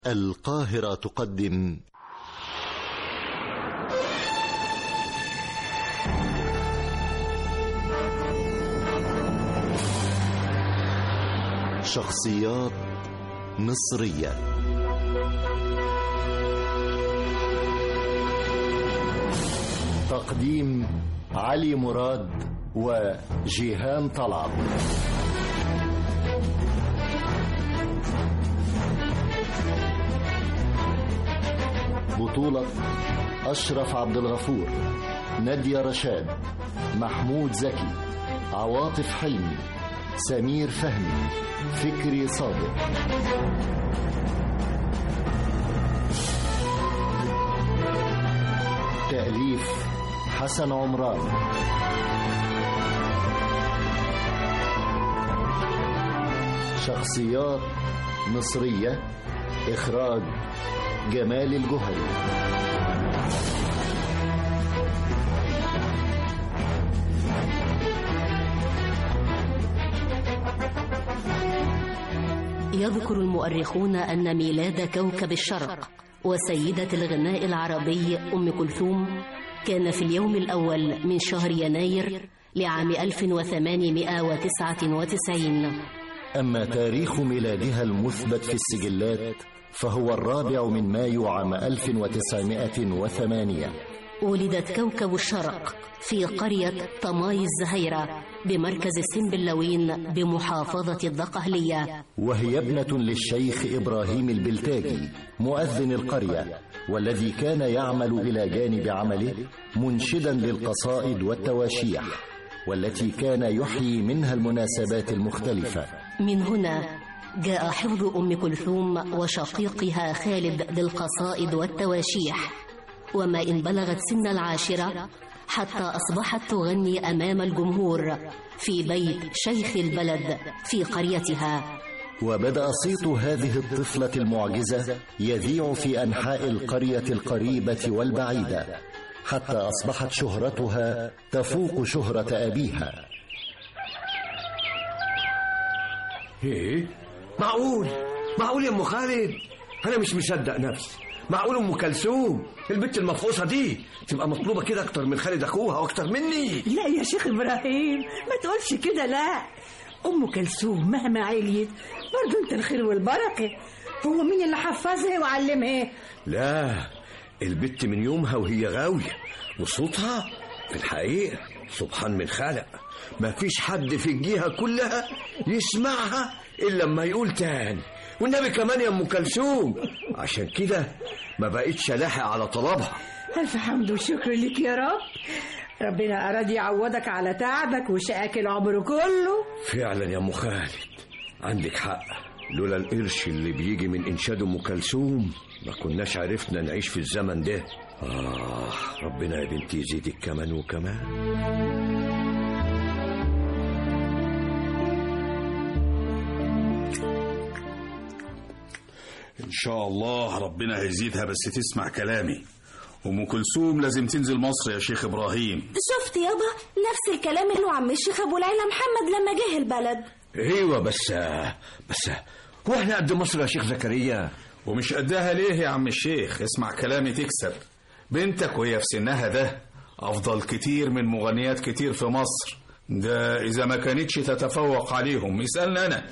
القاهرة تقدم شخصيات مصرية تقديم علي مراد وجيهان طلعت بطولة أشرف عبد الغفور نادية رشاد محمود زكي عواطف حلمي سمير فهمي فكري صادق تأليف حسن عمران شخصيات مصرية إخراج جمال الجهري يذكر المؤرخون أن ميلاد كوكب الشرق وسيدة الغناء العربي أم كلثوم كان في اليوم الأول من شهر يناير لعام 1899 أما تاريخ ميلادها المثبت في السجلات فهو الرابع من مايو عام 1908 ولدت كوكب الشرق في قرية طماي الزهيرة بمركز السنبلاوين بمحافظة الدقهلية وهي ابنة للشيخ إبراهيم البلتاجي مؤذن القرية والذي كان يعمل إلى جانب عمله منشدا للقصائد والتواشيح والتي كان يحيي منها المناسبات المختلفة من هنا جاء حفظ أم كلثوم وشقيقها خالد للقصائد والتواشيح وما إن بلغت سن العاشرة حتى أصبحت تغني أمام الجمهور في بيت شيخ البلد في قريتها وبدأ صيت هذه الطفلة المعجزة يذيع في أنحاء القرية القريبة والبعيدة حتى أصبحت شهرتها تفوق شهرة أبيها ايه معقول معقول يا ام خالد انا مش مصدق نفسي معقول ام كلثوم البنت المفقوسه دي تبقى مطلوبه كده اكتر من خالد اخوها واكتر مني لا يا شيخ ابراهيم ما تقولش كده لا ام كلثوم مهما عليت برضه انت الخير والبركه هو مين اللي حفظها وعلمها لا البت من يومها وهي غاويه وصوتها في الحقيقه سبحان من خلق ما فيش حد في الجهه كلها يسمعها الا لما يقول تاني والنبي كمان يا ام كلثوم عشان كده ما بقتش لاحق على طلبها الف حمد وشكر لك يا رب ربنا اراد يعوضك على تعبك وشقاك العمر كله فعلا يا ام خالد عندك حق لولا القرش اللي بيجي من انشاد ام كلثوم ما كناش عرفنا نعيش في الزمن ده آه ربنا يا بنتي يزيدك كمان وكمان إن شاء الله ربنا هيزيدها بس تسمع كلامي أم كلثوم لازم تنزل مصر يا شيخ إبراهيم شفت يابا نفس الكلام اللي عم الشيخ ابو العلا محمد لما جه البلد ايوه بس بس هو احنا قد مصر يا شيخ زكريا ومش قدها ليه يا عم الشيخ اسمع كلامي تكسب بنتك وهي في سنها ده أفضل كتير من مغنيات كتير في مصر ده إذا ما كانتش تتفوق عليهم اسألني أنا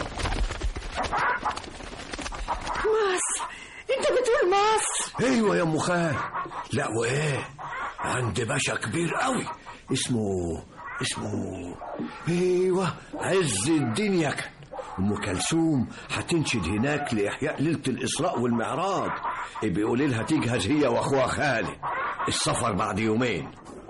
مصر انت بتقول مصر ايوه يا ام خال لا وايه عند باشا كبير قوي اسمه اسمه ايوه عز الدين يكن ام كلثوم هتنشد هناك لاحياء ليله الاسراء والمعراج بيقول لها تجهز هي واخوها خالد السفر بعد يومين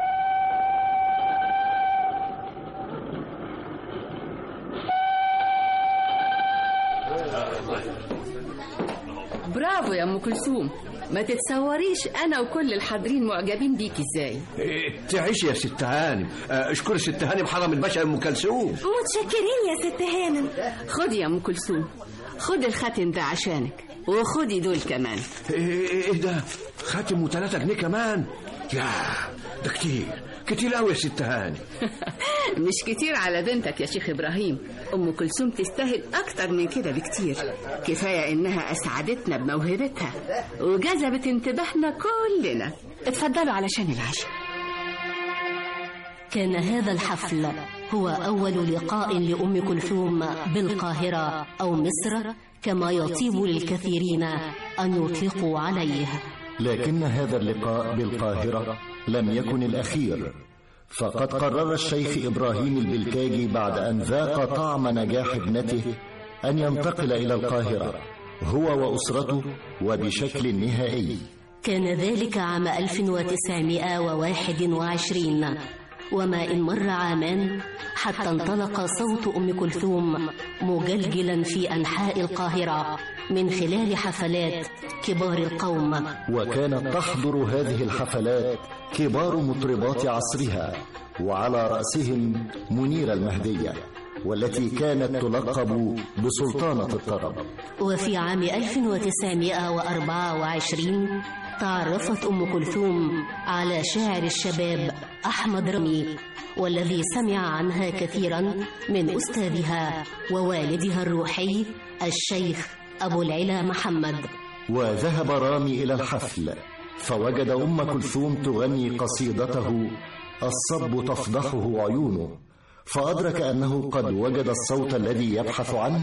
برافو يا ام كلثوم ما تتصوريش انا وكل الحاضرين معجبين بيك ازاي إيه تعيش يا ست هانم آه، اشكر ست هانم حرم الباشا ام كلثوم متشكرين يا ست هانم خدي يا ام كلثوم خد الخاتم ده عشانك وخدي دول كمان ايه إيه- إيه ده خاتم وثلاثة جنيه كمان يا ده كتير كتير قوي يا ست هاني مش كتير على بنتك يا شيخ إبراهيم أم كلثوم تستاهل أكتر من كده بكتير كفاية إنها أسعدتنا بموهبتها وجذبت انتباهنا كلنا اتفضلوا علشان العشاء كان هذا الحفل هو أول لقاء لأم كلثوم بالقاهرة أو مصر كما يطيب للكثيرين أن يطلقوا عليه لكن هذا اللقاء بالقاهرة لم يكن الأخير فقد قرر الشيخ إبراهيم البلتاجي بعد أن ذاق طعم نجاح ابنته أن ينتقل إلى القاهرة هو وأسرته وبشكل نهائي كان ذلك عام 1921 وما إن مر عامان حتى انطلق صوت أم كلثوم مجلجلا في أنحاء القاهرة من خلال حفلات كبار القوم وكانت تحضر هذه الحفلات كبار مطربات عصرها وعلى رأسهم منيرة المهدية والتي كانت تلقب بسلطانة الطرب وفي عام 1924 تعرفت أم كلثوم على شاعر الشباب أحمد رمي والذي سمع عنها كثيرا من أستاذها ووالدها الروحي الشيخ أبو العلا محمد وذهب رامي إلى الحفل فوجد أم كلثوم تغني قصيدته الصب تفضحه عيونه فأدرك أنه قد وجد الصوت الذي يبحث عنه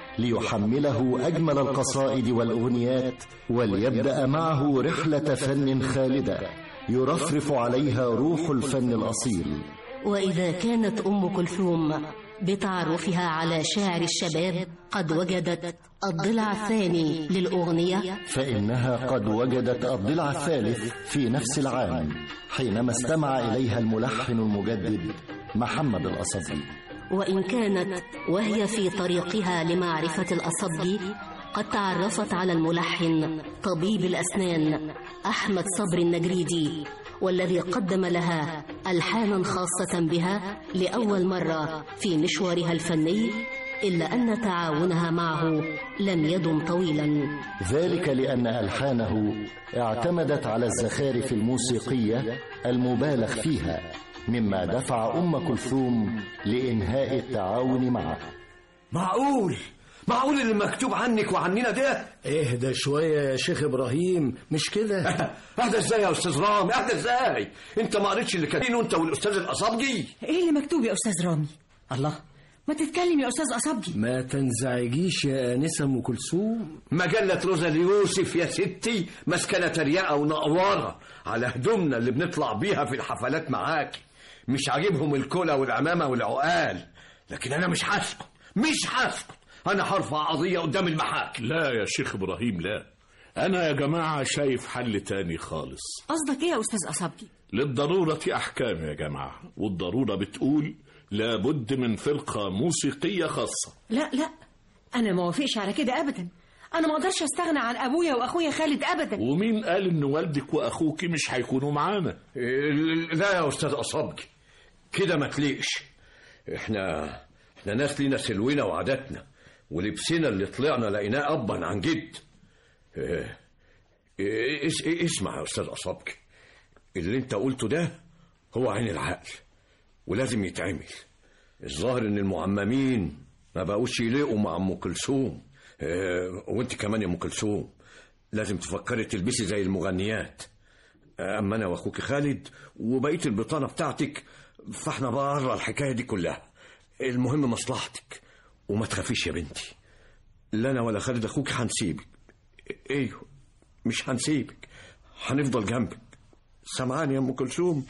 ليحمله أجمل القصائد والأغنيات وليبدأ معه رحلة فن خالدة يرفرف عليها روح الفن الأصيل وإذا كانت أم كلثوم بتعرفها على شاعر الشباب قد وجدت الضلع الثاني للأغنية فإنها قد وجدت الضلع الثالث في نفس العام حينما استمع إليها الملحن المجدد محمد الأصبي وإن كانت وهي في طريقها لمعرفة الأصبي قد تعرفت على الملحن طبيب الأسنان أحمد صبر النجريدي والذي قدم لها ألحانا خاصة بها لأول مرة في مشوارها الفني إلا أن تعاونها معه لم يدم طويلا ذلك لأن ألحانه اعتمدت على الزخارف الموسيقية المبالغ فيها مما دفع أم كلثوم لإنهاء التعاون معه معقول معقول اللي مكتوب عنك وعننا ده اهدى شوية يا شيخ إبراهيم مش كده اهدى ازاي يا استاذ رامي اهدى ازاي انت ما قريتش اللي كاتبينه انت والاستاذ الاصابجي ايه اللي مكتوب يا استاذ رامي الله ما تتكلم يا استاذ اصبجي ما تنزعجيش يا آنسة أم كلثوم مجلة روزا ليوسف يا ستي مسكنة تريقة ونقوارة على هدومنا اللي بنطلع بيها في الحفلات معاك مش عاجبهم الكولا والعمامة والعقال لكن أنا مش هسكت مش هسكت أنا هرفع قضية قدام المحاكم لا يا شيخ إبراهيم لا أنا يا جماعة شايف حل تاني خالص قصدك ايه يا استاذ اصبجي للضرورة أحكام يا جماعة والضرورة بتقول لابد من فرقة موسيقية خاصة لا لا انا ما وافقش على كده ابدا انا ما اقدرش استغنى عن ابويا واخويا خالد ابدا ومين قال إن والدك وأخوك مش هيكونوا معانا إيه، لا يا أستاذ أصابجي كده ما تليقش احنا احنا ناس لينا سلونا وعاداتنا ولبسنا اللي طلعنا لقيناه أبا عن جد إيه، إيه، اس- إيه، اسمع يا أستاذ أصابجي اللي انت قلته ده هو عين العقل ولازم يتعمل الظاهر ان المعممين ما بقوش يليقوا مع ام كلثوم إيه، وانت كمان يا ام كلثوم لازم تفكري تلبسي زي المغنيات اما انا واخوك خالد وبقيه البطانه بتاعتك فاحنا بره الحكايه دي كلها المهم مصلحتك وما تخافيش يا بنتي لا انا ولا خالد اخوك هنسيبك ايوه مش هنسيبك هنفضل جنبك سامعاني يا ام كلثوم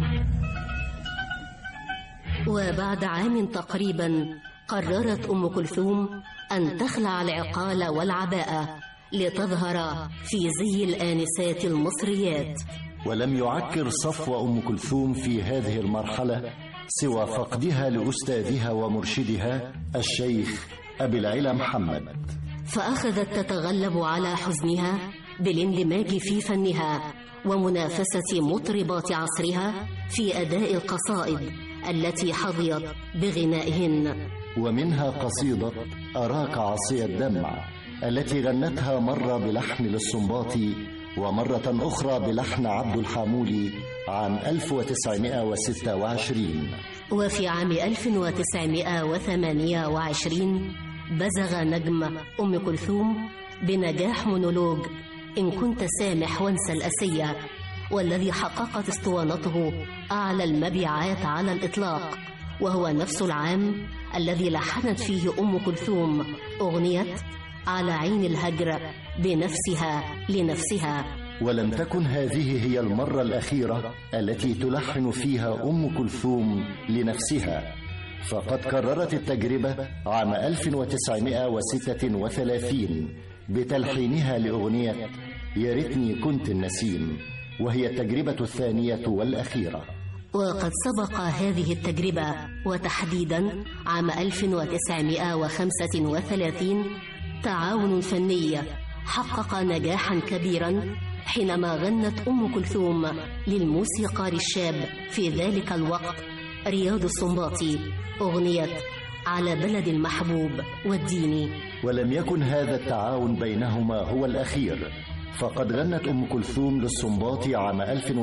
وبعد عام تقريبا قررت أم كلثوم أن تخلع العقال والعباءة لتظهر في زي الآنسات المصريات ولم يعكر صفو أم كلثوم في هذه المرحلة سوى فقدها لأستاذها ومرشدها الشيخ أبي العلا محمد فأخذت تتغلب على حزنها بالاندماج في فنها ومنافسة مطربات عصرها في أداء القصائد التي حظيت بغنائهن ومنها قصيدة أراك عصي الدمع التي غنتها مرة بلحن للصنباطي ومرة أخرى بلحن عبد الحامولي عام 1926 وفي عام 1928 بزغ نجم أم كلثوم بنجاح مونولوج إن كنت سامح وانسى الأسية والذي حققت اسطوانته أعلى المبيعات على الإطلاق وهو نفس العام الذي لحنت فيه أم كلثوم أغنية على عين الهجر بنفسها لنفسها ولم تكن هذه هي المرة الأخيرة التي تلحن فيها أم كلثوم لنفسها فقد كررت التجربة عام 1936 بتلحينها لأغنية يا ريتني كنت النسيم وهي التجربة الثانية والأخيرة وقد سبق هذه التجربة وتحديدا عام 1935 تعاون فني حقق نجاحا كبيرا حينما غنت أم كلثوم للموسيقار الشاب في ذلك الوقت رياض السنباطي أغنية على بلد المحبوب والديني ولم يكن هذا التعاون بينهما هو الأخير فقد غنت أم كلثوم للسنباطي عام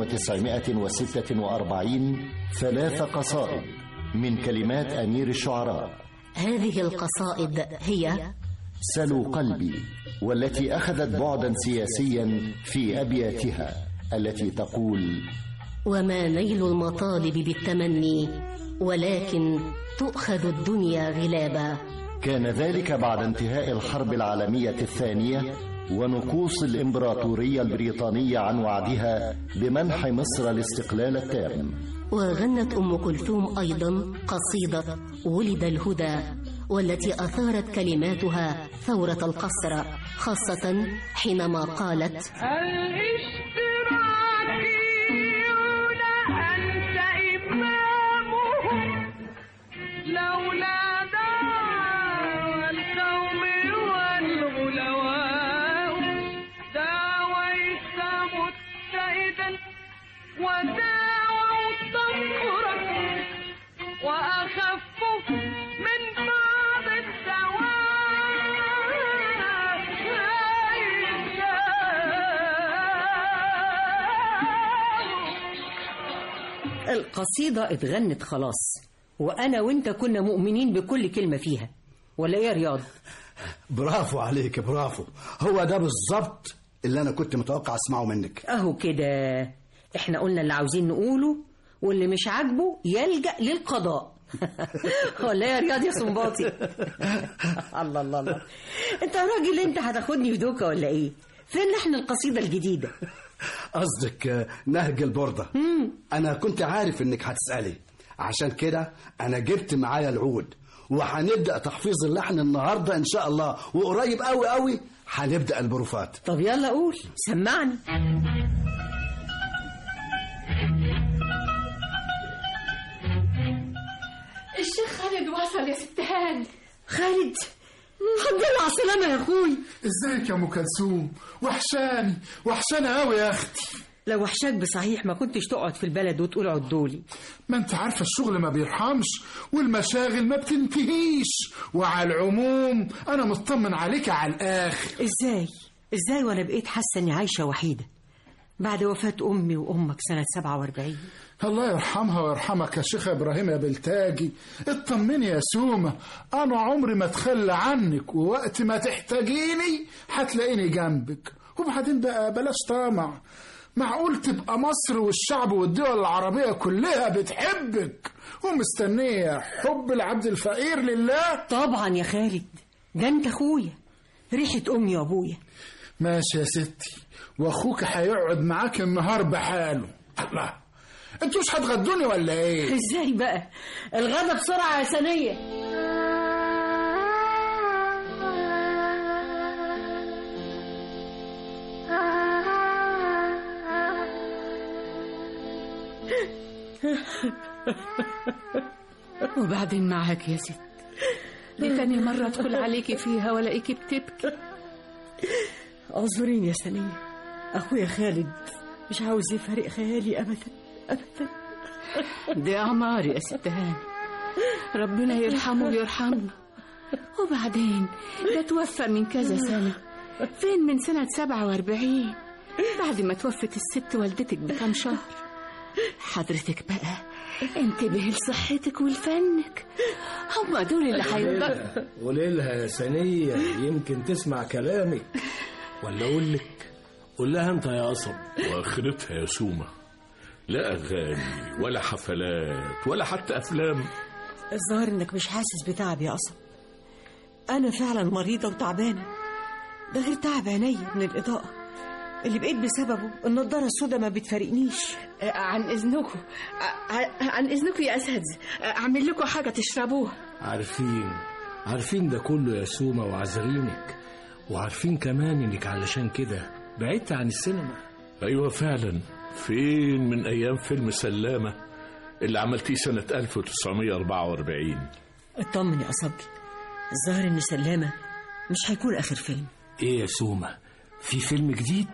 1946 ثلاث قصائد من كلمات أمير الشعراء هذه القصائد هي سلوا قلبي والتي أخذت بعدا سياسيا في أبياتها التي تقول وما نيل المطالب بالتمني ولكن تؤخذ الدنيا غلابا كان ذلك بعد انتهاء الحرب العالمية الثانية ونقوص الإمبراطورية البريطانية عن وعدها بمنح مصر الاستقلال التام وغنت أم كلثوم أيضا قصيدة ولد الهدى والتي أثارت كلماتها ثورة القصر خاصة حينما قالت الاشتراكيون أنت إمامهم لولا دعوى القوم والغلواء داويت متئدا وداووا صفرك وأخف من بعض الدواء القصيدة اتغنت خلاص وأنا وأنت كنا مؤمنين بكل كلمة فيها ولا إيه يا رياض؟ برافو عليك برافو هو ده بالظبط اللي انا كنت متوقع اسمعه منك أهو كده إحنا قلنا اللي عاوزين نقوله واللي مش عاجبه يلجأ للقضاء ولا إيه يا رياض يا صنباطي الله الله الله انت يا راجل انت هتاخدني في دوكا ولا ايه فين لحن القصيدة الجديدة قصدك آه، نهج البردة انا كنت عارف انك هتسألي عشان كده انا جبت معايا العود وهنبدأ تحفيظ اللحن النهاردة ان شاء الله وقريب قوي قوي هنبدأ البروفات طب يلا قول سمعني الشيخ خالد وصل يا ست هاني خالد الحمد لله على السلامة يا اخوي ازيك يا ام كلثوم وحشاني وحشاني قوي يا اختي لو وحشاك بصحيح ما كنتش تقعد في البلد وتقول عدولي ما انت عارفه الشغل ما بيرحمش والمشاغل ما بتنتهيش وعلى العموم انا مطمن عليك على الاخر ازاي ازاي وانا بقيت حاسه اني عايشه وحيده بعد وفاه امي وامك سنه 47 الله يرحمها ويرحمك يا شيخ ابراهيم يا بلتاجي اطمني يا سومه انا عمري ما اتخلى عنك ووقت ما تحتاجيني هتلاقيني جنبك وبعدين بقى بلاش طمع معقول تبقى مصر والشعب والدول العربية كلها بتحبك ومستنية حب العبد الفقير لله طبعا يا خالد ده انت اخويا ريحه امي وابويا ماشي يا ستي واخوك هيقعد معاك النهار بحاله الله انتوا مش هتغدوني ولا ايه ازاي بقى الغدا بسرعه يا ثانيه وبعدين معاك يا ست دي تاني مرة أدخل عليكي فيها ولاقيكي بتبكي اعذريني يا ثانيه اخويا خالد مش عاوز يفارق خيالي ابدا ابدا دي أعمار يا ست هاني ربنا يرحمه ويرحمنا وبعدين ده توفى من كذا سنة فين من سنة سبعة واربعين بعد ما توفت الست والدتك بكام شهر حضرتك بقى انتبهي لصحتك ولفنك هما دول اللي هيفضلوا قولي لها يا سنية يمكن تسمع كلامك ولا أقول لك قول لها أنت يا قصب واخرتها يا سومة لا أغاني ولا حفلات ولا حتى أفلام الظاهر انك مش حاسس بتعب يا قصب انا فعلا مريضه وتعبانه ده غير تعب عينيا من الاضاءه اللي بقيت بسببه النضاره السوداء ما بتفارقنيش عن اذنكم ع- عن اذنكم يا اساتذه اعمل لكم حاجه تشربوها عارفين عارفين ده كله يا سومة وعذرينك وعارفين كمان إنك علشان كده بعدت عن السينما أيوة فعلا فين من أيام فيلم سلامة اللي عملتيه سنة 1944 اطمن يا قصبي الظاهر ان سلامه مش هيكون اخر فيلم إيه يا سومة في فيلم جديد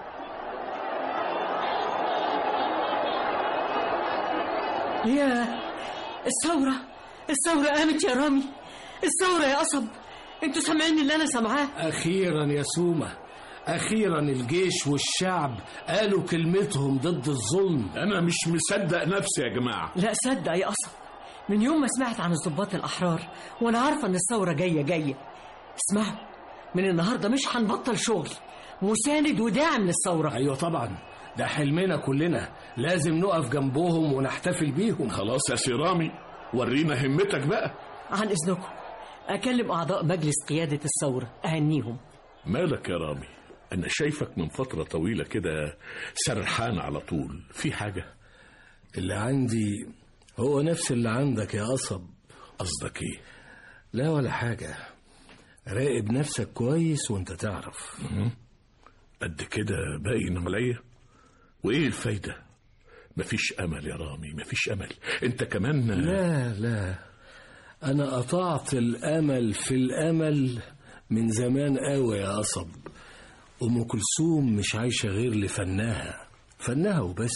يا الثوره الثوره قامت يا رامي الثوره يا قصب انتوا سامعين اللي انا سامعاه أخيرا يا سومة أخيرا الجيش والشعب قالوا كلمتهم ضد الظلم أنا مش مصدق نفسي يا جماعة لا صدق يا قصب من يوم ما سمعت عن الضباط الأحرار وأنا عارفة إن الثورة جاية جاية اسمعوا من النهاردة مش هنبطل شغل مساند وداعم للثورة أيوة طبعا ده حلمنا كلنا لازم نقف جنبهم ونحتفل بيهم خلاص يا سيرامي ورينا همتك بقى عن إذنكم أكلم أعضاء مجلس قيادة الثورة أهنيهم مالك يا رامي أنا شايفك من فترة طويلة كده سرحان على طول في حاجة اللي عندي هو نفس اللي عندك يا قصب قصدك إيه لا ولا حاجة راقب نفسك كويس وانت تعرف قد كده باين عليا وإيه الفايدة مفيش أمل يا رامي مفيش أمل أنت كمان لا لا أنا قطعت الأمل في الأمل من زمان قوي يا قصب أم كلثوم مش عايشة غير لفنها فنها وبس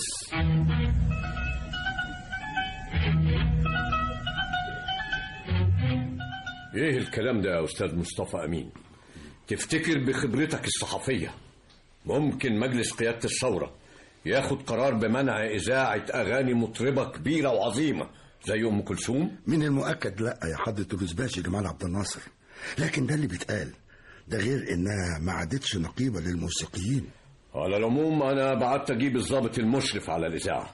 ايه الكلام ده يا استاذ مصطفى امين تفتكر بخبرتك الصحفيه ممكن مجلس قياده الثوره ياخد قرار بمنع اذاعه اغاني مطربه كبيره وعظيمه زي ام كلثوم من المؤكد لا يا حضرة الوزباشي جمال عبد الناصر لكن ده اللي بيتقال ده غير انها ما عادتش نقيبة للموسيقيين على العموم انا بعت اجيب الضابط المشرف على الاذاعه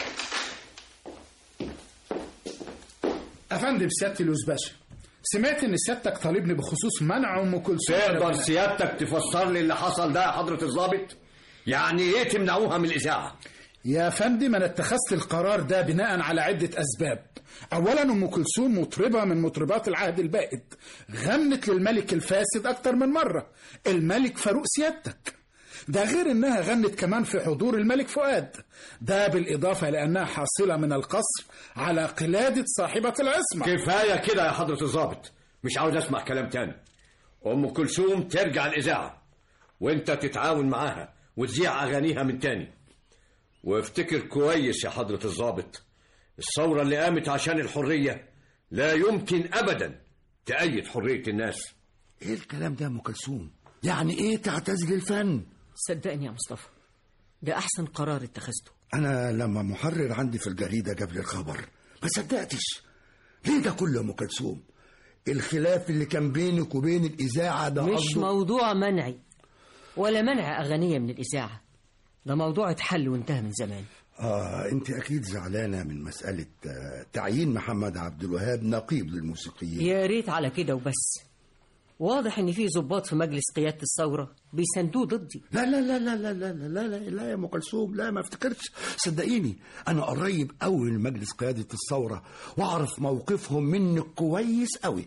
افندم سياده الوزباشا سمعت ان سيادتك طالبني بخصوص منع ام كلثوم تقدر سيادتك تفسر لي اللي حصل ده يا حضره الضابط يعني ايه تمنعوها من الاذاعه يا فندم انا اتخذت القرار ده بناء على عده اسباب اولا ام كلثوم مطربه من مطربات العهد البائد غنت للملك الفاسد اكتر من مره الملك فاروق سيادتك ده غير انها غنت كمان في حضور الملك فؤاد ده بالاضافه لانها حاصله من القصر على قلاده صاحبه العصمه كفايه كده يا حضره الضابط مش عاوز اسمع كلام تاني ام كلثوم ترجع الاذاعه وانت تتعاون معاها وتذيع اغانيها من تاني وافتكر كويس يا حضره الضابط الثوره اللي قامت عشان الحريه لا يمكن ابدا تأيد حريه الناس ايه الكلام ده يا ام كلثوم يعني ايه تعتزل الفن صدقني يا مصطفى ده أحسن قرار اتخذته انا لما محرر عندي في الجريدة جاب لي الخبر ما صدقتش ليه ده كله يا ام كلثوم الخلاف اللي كان بينك وبين الاذاعة ده مش قصده- موضوع منعي ولا منع أغنية من الإذاعة ده موضوع اتحل وانتهى من زمان اه انت اكيد زعلانة من مسألة آه، تعيين محمد عبد الوهاب نقيب للموسيقيين يا ريت على كده وبس واضح ان في ضباط في مجلس قيادة الثورة بيساندوه ضدي لا لا لا لا لا لا لا لا لا, لا يا ام كلثوم لا ما افتكرش صدقيني انا قريب قوي من مجلس قياده الثوره واعرف موقفهم منك كويس قوي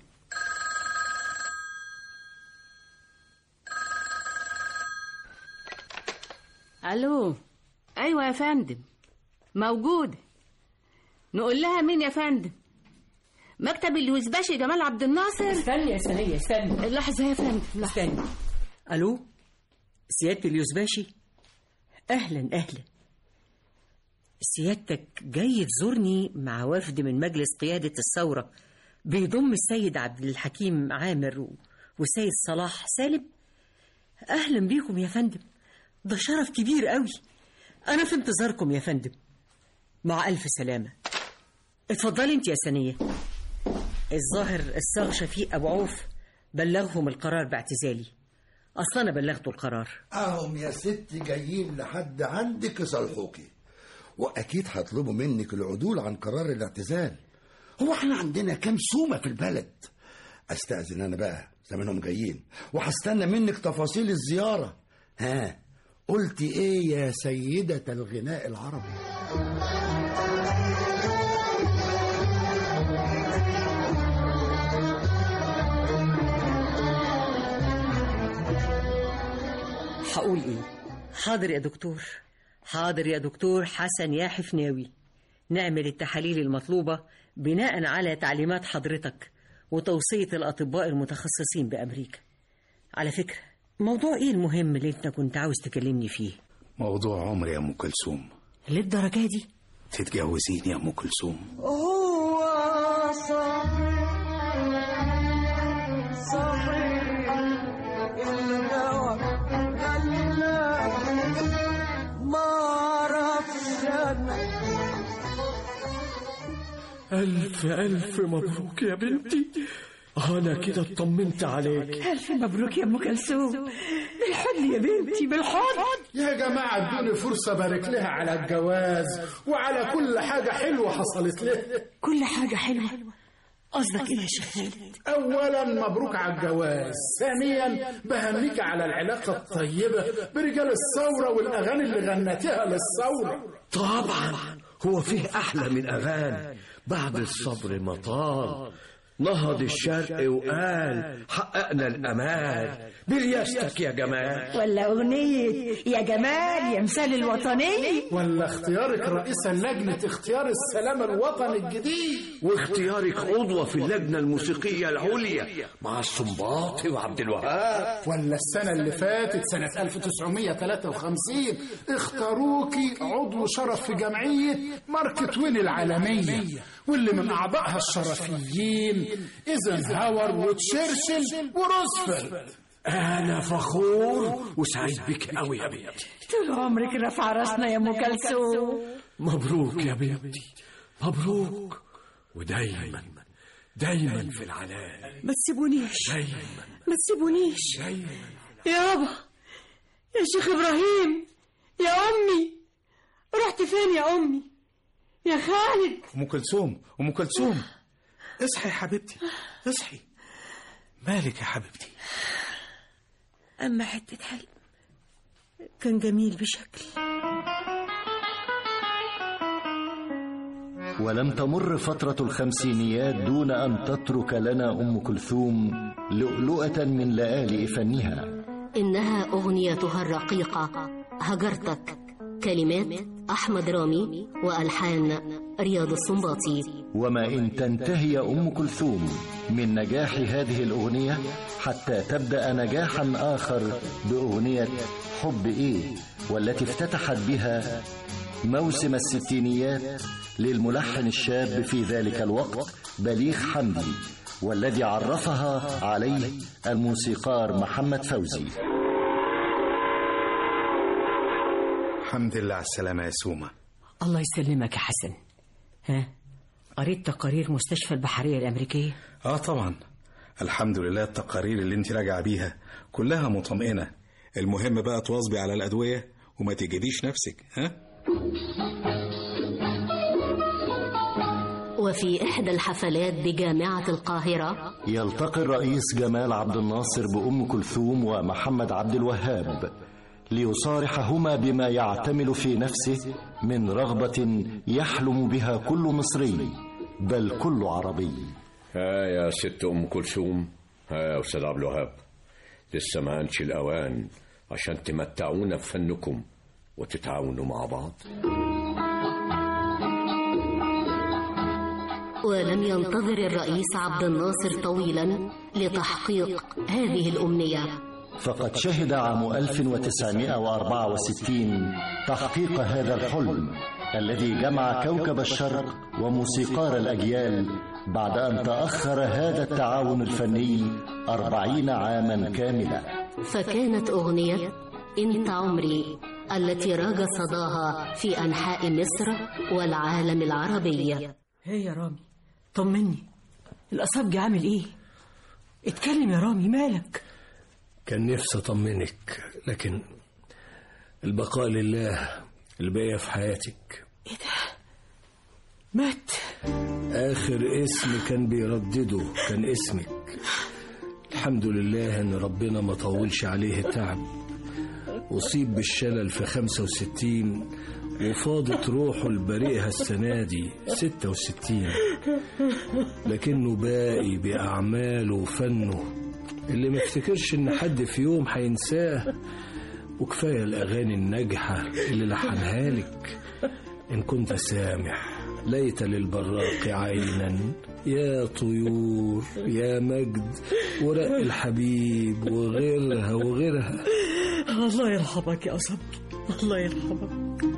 الو ايوه يا فندم موجوده نقول لها مين يا فندم مكتب الوزباشي جمال عبد الناصر استني يا سنية استني لحظه يا فندم لحظه استني الو سيادة اليوزباشي اهلا اهلا سيادتك جاي تزورني مع وفد من مجلس قيادة الثورة بيضم السيد عبد الحكيم عامر و- والسيد صلاح سالم اهلا بيكم يا فندم ده شرف كبير قوي أنا في انتظاركم يا فندم مع ألف سلامة اتفضلي انت يا سنية الظاهر الصاغ شفيق أبو عوف بلغهم القرار باعتزالي أصلا أنا بلغته القرار اهم يا ستي جايين لحد عندك يصالحوكي واكيد هيطلبوا منك العدول عن قرار الاعتزال هو احنا عندنا كام سومه في البلد استاذن انا بقى زمانهم جايين وهستنى منك تفاصيل الزياره ها قلتي ايه يا سيده الغناء العربي هقول ايه حاضر يا دكتور حاضر يا دكتور حسن يا حفناوي نعمل التحاليل المطلوبة بناء على تعليمات حضرتك وتوصية الأطباء المتخصصين بأمريكا على فكرة موضوع ايه المهم اللي انت كنت عاوز تكلمني فيه موضوع عمري يا ام كلثوم للدرجة دي تتجوزيني يا ام كلثوم هو صحيح صحيح الهوى غلا ما اعرفش انا ألف ألف مبروك يا بنتي أنا كده اطمنت عليك ألف مبروك يا أم كلثوم بالحضن يا بنتي بالحضن يا جماعة ادوني فرصة بارك لها على الجواز وعلى كل حاجة حلوة حصلت لها كل حاجة حلوة قصدك ايه يا شيخ خالد أولا مبروك على الجواز ثانيا بهنيك على العلاقة الطيبة برجال الثورة والأغاني اللي غنتها للثورة طبعا هو فيه أحلى من أغاني بعد الصبر مطال نهض الشرق وقال حققنا الأمان برياستك يا جمال ولا أغنية يا جمال يا مثال الوطنية ولا اختيارك رئيسا لجنة اختيار السلام الوطني الجديد واختيارك عضوة في اللجنة الموسيقية العليا مع السنباطي وعبد الوهاب ولا السنة اللي فاتت سنة 1953 اختاروكي عضو شرف في جمعية مارك توين العالمية واللي من أعضائها الشرفيين ايزنهاور وتشرشل وروزفلت أنا فخور وسعيد بك قوي يا بنتي طول عمرك رافعة راسنا يا أم كلثوم مبروك يا بنتي مبروك ودايما دايما في العناء ما تسيبونيش دايما ما تسيبونيش دايما يابا يا شيخ إبراهيم يا أمي رحت فين يا أمي يا خالد ام كلثوم ام كلثوم اصحي يا حبيبتي اصحي مالك يا حبيبتي أما حتة حلم كان جميل بشكل ولم تمر فترة الخمسينيات دون أن تترك لنا أم كلثوم لؤلؤة من لآلئ فنها إنها أغنيتها الرقيقة هجرتك كلمات أحمد رامي وألحان رياض السنباطي وما إن تنتهي أم كلثوم من نجاح هذه الأغنية حتى تبدأ نجاحا آخر بأغنية حب إيه والتي افتتحت بها موسم الستينيات للملحن الشاب في ذلك الوقت بليغ حمدي والذي عرفها عليه الموسيقار محمد فوزي الحمد لله على السلامة يا سومة الله يسلمك يا حسن ها قريت تقارير مستشفى البحرية الأمريكية اه طبعا الحمد لله التقارير اللي انت راجعه بيها كلها مطمئنة المهم بقى تواظبي على الأدوية وما تجديش نفسك ها وفي إحدى الحفلات بجامعة القاهرة يلتقي الرئيس جمال عبد الناصر بأم كلثوم ومحمد عبد الوهاب ليصارحهما بما يعتمل في نفسه من رغبة يحلم بها كل مصري بل كل عربي ها يا ست أم كلثوم ها يا أستاذ عبد الوهاب لسه ما هنش الأوان عشان تمتعونا بفنكم وتتعاونوا مع بعض ولم ينتظر الرئيس عبد الناصر طويلا لتحقيق هذه الأمنية فقد شهد عام 1964 تحقيق هذا الحلم الذي جمع كوكب الشرق وموسيقار الأجيال بعد أن تأخر هذا التعاون الفني أربعين عاما كاملة فكانت أغنية انت عمري التي راج صداها في انحاء مصر والعالم العربي هي يا رامي طمني الأصابجي عامل ايه اتكلم يا رامي مالك كان نفسي أطمنك لكن البقاء لله الباقية في حياتك مات آخر اسم كان بيردده كان اسمك الحمد لله إن ربنا ما طولش عليه التعب أصيب بالشلل في 65 وفاضت روحه لبريئها السنة دي 66 لكنه باقي بأعماله وفنه اللي ما افتكرش إن حد في يوم هينساه وكفاية الأغاني الناجحة اللي لحنها لك إن كنت سامح ليت للبراق عينا يا طيور يا مجد ورق الحبيب وغيرها وغيرها الله يرحمك يا أصابجي الله يرحمك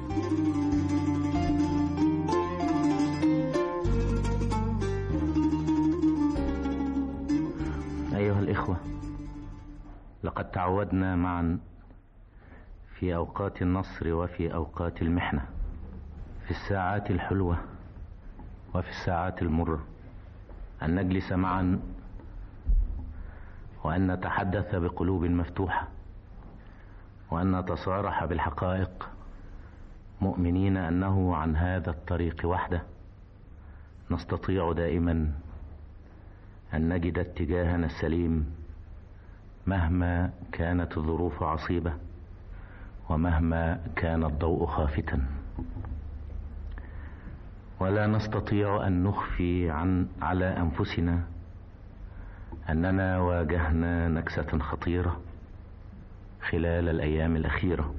أيها الإخوة لقد تعودنا معا في أوقات النصر وفي أوقات المحنة في الساعات الحلوة وفي الساعات المرة أن نجلس معا وأن نتحدث بقلوب مفتوحة وأن نتصارح بالحقائق مؤمنين أنه عن هذا الطريق وحده نستطيع دائما أن نجد اتجاهنا السليم مهما كانت الظروف عصيبة ومهما كان الضوء خافتا ولا نستطيع أن نخفي عن على أنفسنا أننا واجهنا نكسة خطيرة خلال الأيام الأخيرة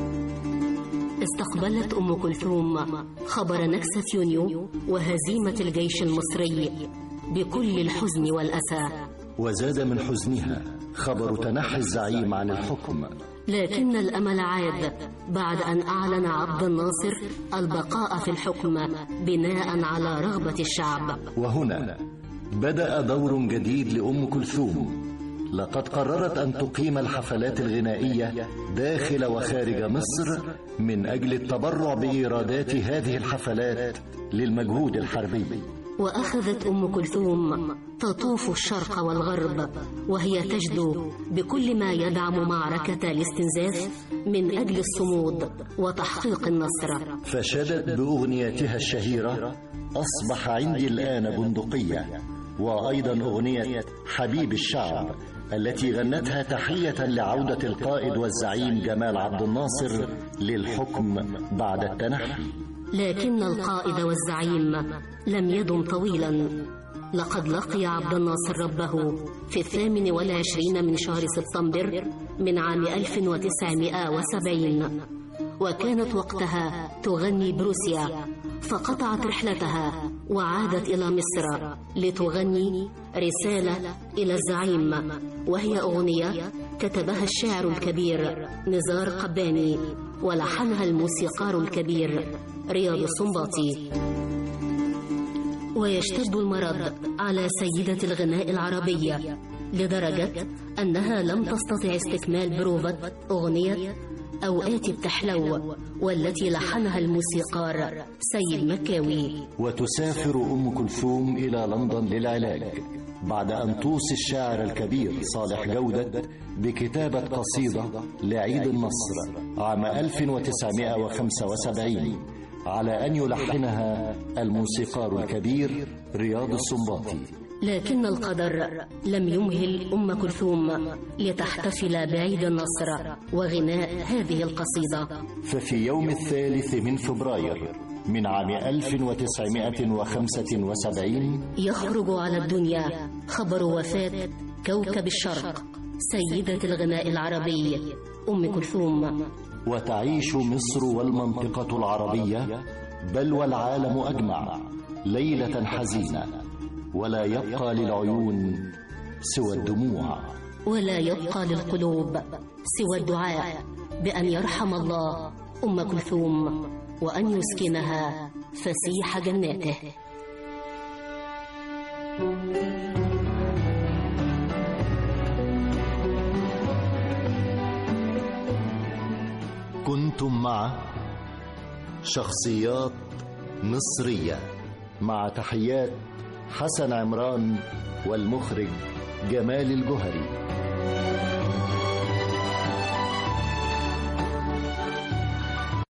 استقبلت أم كلثوم خبر نكسة يونيو وهزيمة الجيش المصري بكل الحزن والأسى وزاد من حزنها خبر تنحي الزعيم عن الحكم لكن الأمل عاد بعد أن أعلن عبد الناصر البقاء في الحكم بناء على رغبة الشعب وهنا بدأ دور جديد لأم كلثوم لقد قررت أن تقيم الحفلات الغنائية داخل وخارج مصر من أجل التبرع بإيرادات هذه الحفلات للمجهود الحربي وأخذت أم كلثوم تطوف الشرق والغرب وهي تجدو بكل ما يدعم معركة الاستنزاف من أجل الصمود وتحقيق النصر فشدت بأغنيتها الشهيرة أصبح عندي الآن بندقية وأيضا أغنية حبيب الشعب التي غنتها تحية لعودة القائد والزعيم جمال عبد الناصر للحكم بعد التنحي لكن القائد والزعيم لم يدم طويلا لقد لقي عبد الناصر ربه في الثامن والعشرين من شهر سبتمبر من عام 1970 وكانت وقتها تغني بروسيا فقطعت رحلتها وعادت إلى مصر لتغني رسالة إلى الزعيم وهي أغنية كتبها الشاعر الكبير نزار قباني ولحنها الموسيقار الكبير رياض السنباطي ويشتد المرض على سيدة الغناء العربية لدرجة أنها لم تستطع استكمال بروفة أغنية أوقات بتحلو والتي لحنها الموسيقار سيد مكاوي وتسافر أم كلثوم إلى لندن للعلاج بعد أن توصي الشاعر الكبير صالح جودة بكتابة قصيدة لعيد النصر عام 1975 على أن يلحنها الموسيقار الكبير رياض السنباطي لكن القدر لم يمهل أم كلثوم لتحتفل بعيد النصر وغناء هذه القصيدة ففي يوم الثالث من فبراير من عام 1975 يخرج على الدنيا خبر وفاة كوكب الشرق سيدة الغناء العربي أم كلثوم وتعيش مصر والمنطقة العربية بل والعالم أجمع ليلة حزينة ولا يبقى للعيون سوى الدموع ولا يبقى للقلوب سوى الدعاء بأن يرحم الله أم كلثوم وأن يسكنها فسيح جناته كنتم مع شخصيات مصرية مع تحيات حسن عمران والمخرج جمال الجهري